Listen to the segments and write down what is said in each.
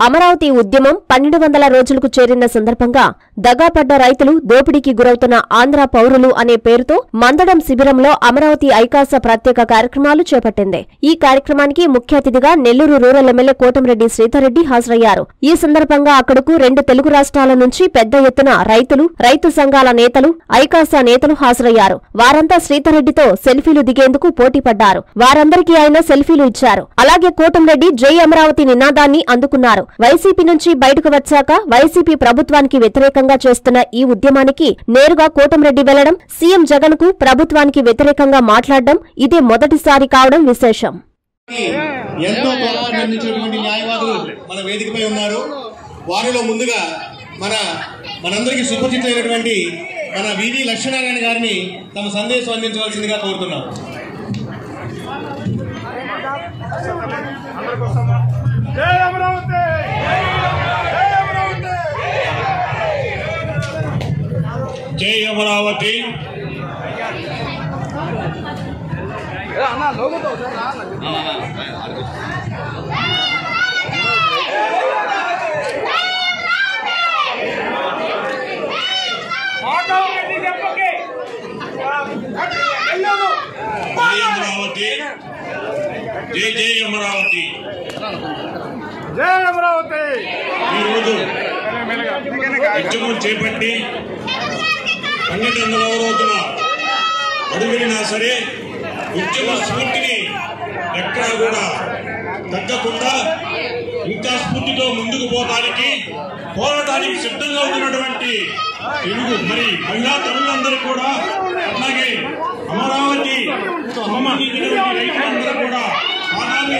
అమరావతి ఉద్యమం పన్నెండు వందల రోజులకు చేరిన సందర్భంగా దగాపడ్డ రైతులు దోపిడీకి గురవుతున్న ఆంధ్ర పౌరులు అనే పేరుతో మందడం శిబిరంలో అమరావతి ఐకాస ప్రత్యేక కార్యక్రమాలు చేపట్టింది ఈ కార్యక్రమానికి ముఖ్య అతిథిగా నెల్లూరు రూరల్ ఎమ్మెల్యే కోటంరెడ్డి శ్రీధర్రెడ్డి హాజరయ్యారు ఈ సందర్భంగా అక్కడకు రెండు తెలుగు రాష్ట్రాల నుంచి పెద్ద ఎత్తున రైతులు రైతు సంఘాల నేతలు ఐకాస నేతలు హాజరయ్యారు వారంతా శ్రీధర్రెడ్డితో సెల్ఫీలు దిగేందుకు పోటీ పడ్డారు వారందరికీ ఆయన సెల్ఫీలు ఇచ్చారు అలాగే కోటంరెడ్డి జై అమరావతి నినాదాన్ని అందుకున్నారు వైసీపీ నుంచి బయటకు వచ్చాక వైసీపీ ప్రభుత్వానికి వ్యతిరేకంగా చేస్తున్న ఈ ఉద్యమానికి నేరుగా కోటంరెడ్డి వెళ్లడం సీఎం జగన్ కు ప్రభుత్వానికి వ్యతిరేకంగా మాట్లాడడం ఇదే మొదటిసారి కావడం విశేషం ఎంతో తోడ్పాటు అందించినటువంటి న్యాయవాదులు మన వేదికపై ఉన్నారు వారిలో ముందుగా మన మనందరికీ సుపరిచితులైనటువంటి మన వివి లక్ష్మీనారాయణ గారిని తమ సందేశం అందించవలసిందిగా కోరుతున్నాం జై అమరావతి జై అమరావతి జై అమరావతి మాధవరెడ్డి దెబ్బకి వెళ్ళాము జై అమరావతి జై జై అమరావతి జై అమరావతి ఈరోజు ఉద్యమం చేపట్టి పన్నెండు వందల రోజున అడుగులినా సరే ఉద్యమ స్ఫూర్తిని ఎక్కడా కూడా తగ్గకుండా ఇంకా స్ఫూర్తితో ముందుకు పోవడానికి పోరాటానికి సిద్ధంగా ఉన్నటువంటి తెలుగు మరి మహిళా తల్లులందరూ కూడా అట్లాగే అమరావతి సంబంధించినటువంటి రైతులందరూ కూడా పాదాలు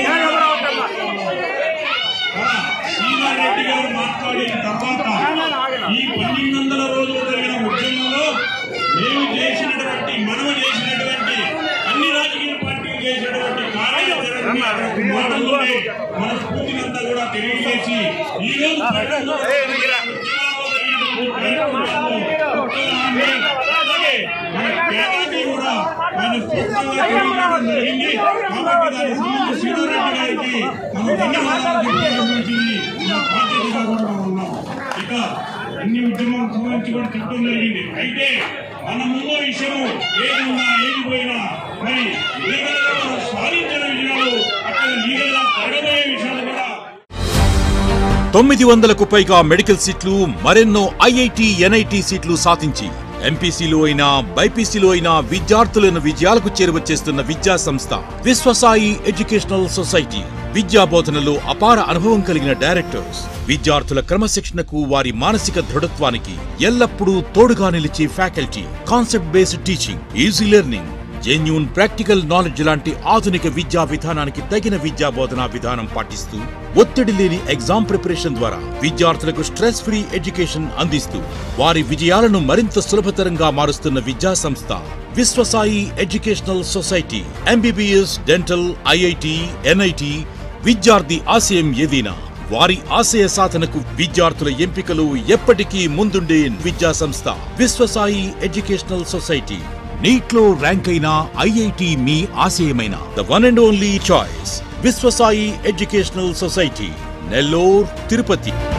శ్రీనారెడ్డి గారు మాట్లాడిన తర్వాత ఈ పన్నెండు వందల రోజులు జరిగిన ఉద్యమంలో మేము చేసినటువంటి మనము చేసినటువంటి అన్ని రాజకీయ పార్టీలు చేసినటువంటి కార్యాచరణని మాటల్లోనే మన స్ఫూర్తినంతా కూడా తెలియజేసి ఈ రోజు పన్నెండు వందల ఉద్యమాల్లో జరిగినటువంటి ఉద్యమాన్ని అలాగే మన కేరళకి కూడా ఆయన స్పష్టంగా తెలియజేయడం జరిగింది కాబట్టి దానికి సంబంధించి శ్రీనారెడ్డి గారికి మనం ధన్యవాదాలు తెలియజేయాల్సింది మన బాధ్యతగా కూడా మనం ఉన్నాం ఇక అన్ని ఉద్యమం సంబంధించి కూడా చెప్పడం జరిగింది అయితే మన ముందు విషయము ఏది ఉన్నా ఏది పోయినా మరి లీగల్ గా మనం సాధించిన విషయాలు అక్కడ లీగల్ గా జరగబోయే విషయాలు కూడా తొమ్మిది వందలకు పైగా మెడికల్ సీట్లు మరెన్నో ఐఐటి ఎన్ఐటి సీట్లు సాధించి ఎంపీసీలో అయినా బైపీసీలో అయినా విద్యార్థులను విజయాలకు చేరువచేస్తున్న విద్యా సంస్థ విశ్వసాయి ఎడ్యుకేషనల్ సొసైటీ విద్యా బోధనలో అపార అనుభవం కలిగిన డైరెక్టర్స్ విద్యార్థుల క్రమశిక్షణకు వారి మానసిక దృఢత్వానికి ఎల్లప్పుడూ తోడుగా నిలిచే faculty concept based teaching easy learning genuine practical knowledge లాంటి ఆధునిక విద్యా విధానానికి తగిన విద్యా బోధనా విధానం పాటిస్తూ ఒత్తిడి లేని ఎగ్జామ్ ప్రిపరేషన్ ద్వారా విద్యార్థులకు స్ట్రెస్ ఫ్రీ ఎడ్యుకేషన్ అందిస్తూ వారి విజయాలను మరింత సులభతరంగా మారుస్తున్న విద్యా సంస్థ Vishwasai educational society MBBS dental IIT NIT విద్యార్థి ఆశయం ఏదైనా వారి ఆశయ సాధనకు విద్యార్థుల ఎంపికలు ఎప్పటికీ ముందుండే విద్యా సంస్థ విశ్వసాయి ఎడ్యుకేషనల్ సొసైటీ నీట్లో ర్యాంక్ అయిన ఐఐటి మీ ఆశయమైన the one and only choice Vishwasai educational society Nellore Tirupati